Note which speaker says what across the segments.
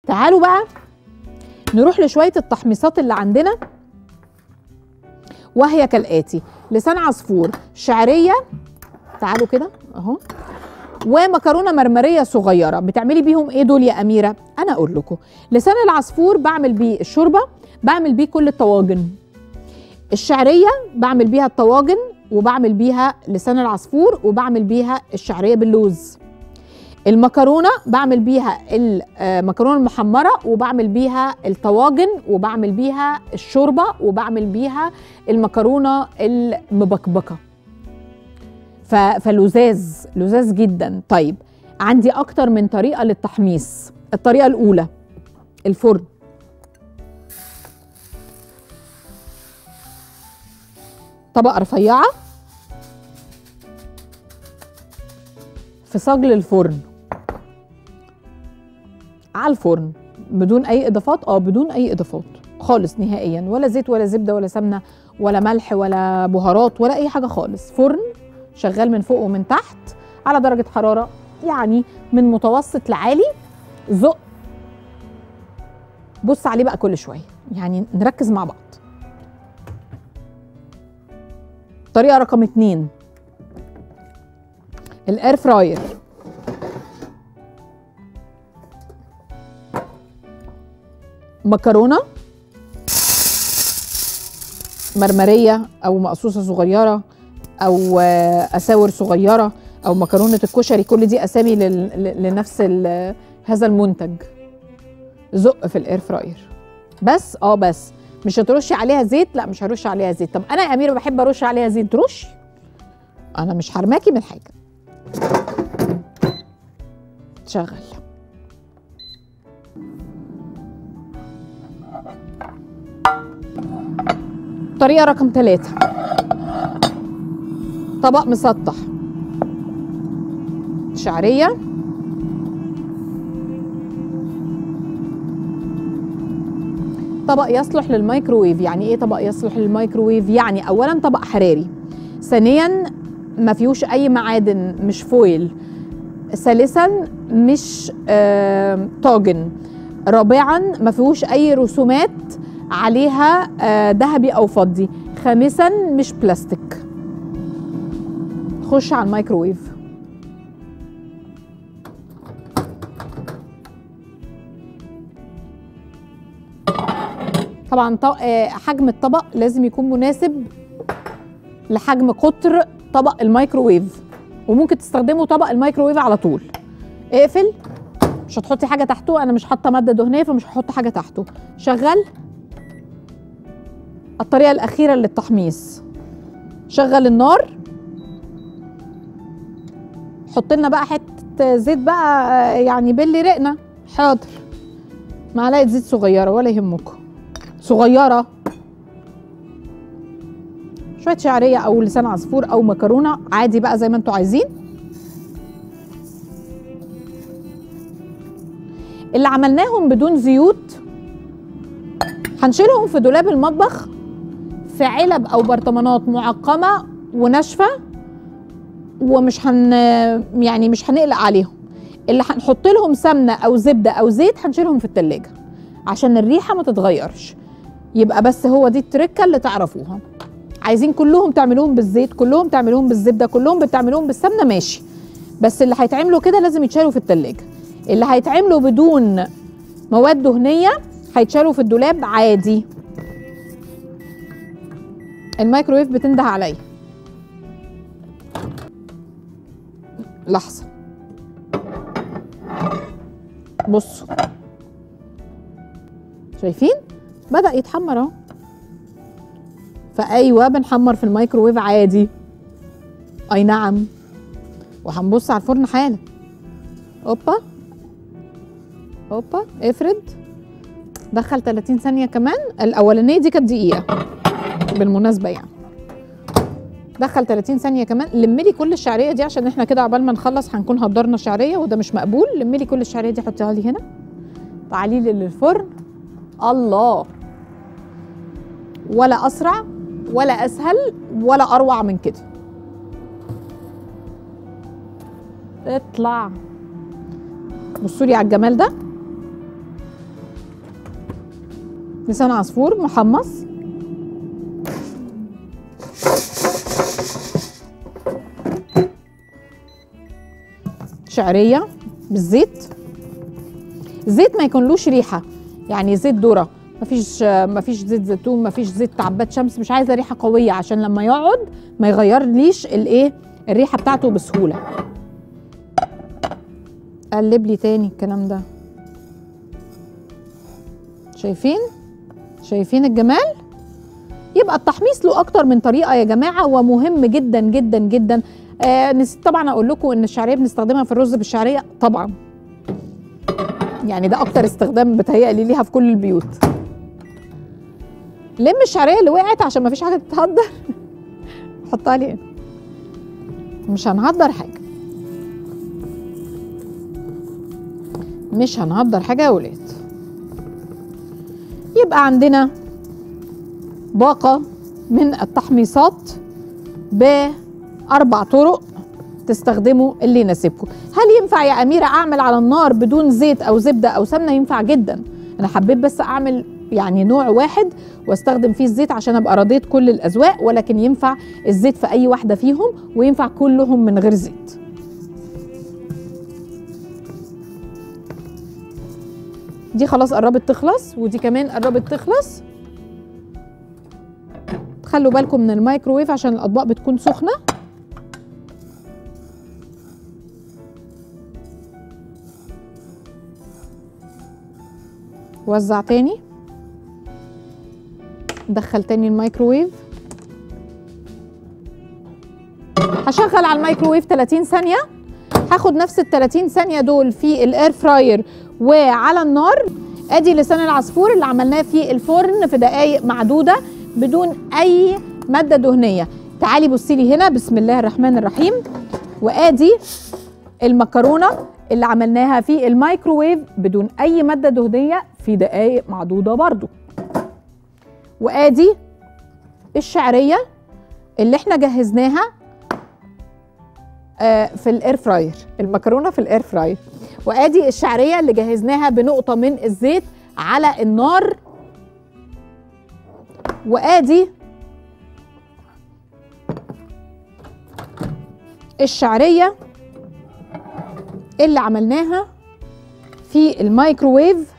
Speaker 1: تعالوا بقى نروح لشويه التحميصات اللي عندنا وهي كالاتي لسان عصفور شعريه تعالوا كده اهو ومكرونه مرمريه صغيره بتعملي بيهم ايه دول يا اميره انا اقول لكم لسان العصفور بعمل بيه الشوربه بعمل بيه كل الطواجن الشعريه بعمل بيها الطواجن وبعمل بيها لسان العصفور وبعمل بيها الشعريه باللوز المكرونه بعمل بيها المكرونه المحمره وبعمل بيها الطواجن وبعمل بيها الشوربه وبعمل بيها المكرونه المبكبكه ف- فلزاز لزاز جدا طيب عندي اكتر من طريقه للتحميص الطريقه الاولى الفرن طبقه رفيعه في صاج الفرن على الفرن بدون اي اضافات اه بدون اي اضافات خالص نهائيا ولا زيت ولا زبده ولا سمنه ولا ملح ولا بهارات ولا اي حاجه خالص فرن شغال من فوق ومن تحت على درجه حراره يعني من متوسط لعالي زق بص عليه بقى كل شويه يعني نركز مع بعض طريقه رقم اتنين الاير فراير مكرونه مرمريه او مقصوصه صغيره او آه، اساور صغيره او مكرونه الكشري كل دي اسامي لل- ل- لنفس ال- هذا المنتج زق في الاير فراير بس اه بس مش هترشي عليها زيت لا مش هرش عليها زيت طب انا يا اميره بحب ارش عليها زيت رش انا مش حرماكي من حاجه شغل طريقة رقم ثلاثة طبق مسطح شعرية طبق يصلح للميكروويف يعني ايه طبق يصلح للميكروويف يعني اولا طبق حراري ثانيا ما فيهوش اي معادن مش فويل ثالثا مش آه طاجن رابعا ما فيهوش اي رسومات عليها آه ذهبي او فضي خامسا مش بلاستيك خش على الميكروويف طبعا ط- آه، حجم الطبق لازم يكون مناسب لحجم قطر طبق الميكروويف وممكن تستخدموا طبق الميكروويف على طول اقفل مش هتحطي حاجه تحته انا مش حاطه ماده دهنيه فمش هحط حاجه تحته شغل الطريقه الاخيره للتحميص شغل النار حط لنا بقى حته زيت بقى آه، يعني بلي رقنا حاضر معلقه زيت صغيره ولا يهمكم صغيره شويه شعريه او لسان عصفور او مكرونه عادي بقى زي ما انتوا عايزين اللي عملناهم بدون زيوت هنشيلهم في دولاب المطبخ في علب او برطمانات معقمه وناشفه ومش هن يعني مش هنقلق عليهم اللي هنحط لهم سمنه او زبده او زيت هنشيلهم في التلاجة عشان الريحه ما تتغيرش يبقى بس هو دي التركه اللي تعرفوها عايزين كلهم تعملوهم بالزيت كلهم تعملوهم بالزبده كلهم بتعملوهم بالسمنه ماشي بس اللي هيتعملوا كده لازم يتشالوا في التلاجة اللي هيتعملوا بدون مواد دهنيه هيتشالوا في الدولاب عادي الميكرويف بتنده عليا لحظه بصوا شايفين بدا يتحمر اهو فايوه بنحمر في الميكروويف عادي اي نعم وهنبص على الفرن حالا اوبا اوبا افرد دخل 30 ثانيه كمان الاولانيه دي كانت دقيقه بالمناسبه يعني دخل 30 ثانيه كمان لمي لي كل الشعريه دي عشان احنا كده عقبال ما نخلص هنكون هدرنا شعريه وده مش مقبول لمي لي كل الشعريه دي حطيها لي هنا تعالي لي للفرن الله ولا اسرع ولا اسهل ولا اروع من كده اطلع بصوا لي على الجمال ده لسان عصفور محمص شعريه بالزيت زيت ما يكونلوش ريحه يعني زيت ذره مفيش مفيش زيت زيتون مفيش زيت عباد شمس مش عايزه ريحه قويه عشان لما يقعد ما يغيرليش الايه الريحه بتاعته بسهوله قلب لي تاني الكلام ده شايفين شايفين الجمال يبقى التحميص له اكتر من طريقه يا جماعه ومهم جدا جدا جدا آه نسيت طبعا اقول لكم ان الشعريه بنستخدمها في الرز بالشعريه طبعا يعني ده اكتر استخدام بتهيألي ليها في كل البيوت لم الشعريه اللي وقعت عشان ما فيش حاجه تتهدر حطها لي هنا. مش هنهدر حاجه مش هنهدر حاجه يا ولاد يبقى عندنا باقه من التحميصات باربع طرق تستخدموا اللي يناسبكم هل ينفع يا اميره اعمل على النار بدون زيت او زبده او سمنه ينفع جدا انا حبيت بس اعمل يعني نوع واحد واستخدم فيه الزيت عشان ابقى رضيت كل الاذواق ولكن ينفع الزيت في اي واحده فيهم وينفع كلهم من غير زيت دي خلاص قربت تخلص ودي كمان قربت تخلص خلوا بالكم من الميكروويف عشان الاطباق بتكون سخنه وزع تاني دخل تاني الميكروويف هشغل على الميكروويف 30 ثانية هاخد نفس ال 30 ثانية دول في الاير فراير وعلى النار ادي لسان العصفور اللي عملناه في الفرن في دقايق معدودة بدون اي مادة دهنية تعالي بصي لي هنا بسم الله الرحمن الرحيم وادي المكرونة اللي عملناها في الميكروويف بدون اي مادة دهنية في دقايق معدودة برضو وادي الشعريه اللي احنا جهزناها آه، في الاير فراير المكرونه في الاير فراير وادي الشعريه اللي جهزناها بنقطه من الزيت على النار وادي الشعريه اللي عملناها في الميكروويف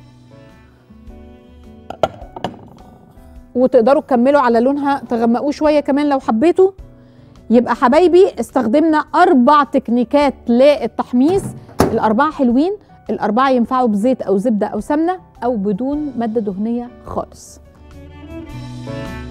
Speaker 1: وتقدروا تكملوا على لونها تغمقوه شويه كمان لو حبيتوا يبقى حبايبي استخدمنا اربع تكنيكات للتحميص الاربعه حلوين الاربعه ينفعوا بزيت او زبده او سمنه او بدون ماده دهنيه خالص